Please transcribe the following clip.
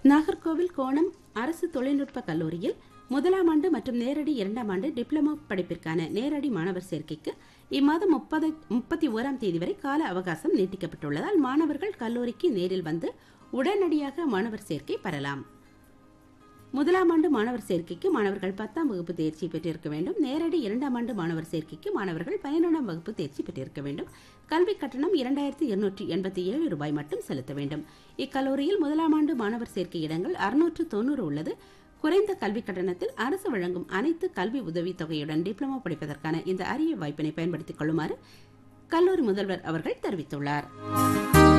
நாகர்கோவில் கோணம் அரசு தொழில்நுட்ப கல்லூரியில் முதலாம் ஆண்டு மற்றும் நேரடி இரண்டாம் ஆண்டு டிப்ளமோ படிப்பிற்கான நேரடி மாணவர் சேர்க்கைக்கு இம்மாதம் முப்பது முப்பத்தி ஓராம் தேதி வரை கால அவகாசம் நீட்டிக்கப்பட்டுள்ளதால் மாணவர்கள் கல்லூரிக்கு நேரில் வந்து உடனடியாக மாணவர் சேர்க்கை பெறலாம் முதலாம் ஆண்டு மாணவர் சேர்க்கைக்கு மாணவர்கள் பத்தாம் வகுப்பு தேர்ச்சி பெற்றிருக்க வேண்டும் நேரடி இரண்டாம் ஆண்டு மாணவர் சேர்க்கைக்கு மாணவர்கள் பதினொன்றாம் வகுப்பு தேர்ச்சி பெற்றிருக்க வேண்டும் கல்வி கட்டணம் இரண்டாயிரத்தி இருநூற்றி எண்பத்தி ஏழு ரூபாய் மட்டும் செலுத்த வேண்டும் இக்கல்லூரியில் முதலாம் ஆண்டு மாணவர் சேர்க்கை இடங்கள் அறுநூற்று தொண்ணூறு உள்ளது குறைந்த கல்வி கட்டணத்தில் அரசு வழங்கும் அனைத்து கல்வி உதவித் தொகையுடன் டிப்ளமோ படிப்பதற்கான இந்த அரிய வாய்ப்பினை பயன்படுத்திக் கொள்ளுமாறு கல்லூரி முதல்வர் அவர்கள் தெரிவித்துள்ளார்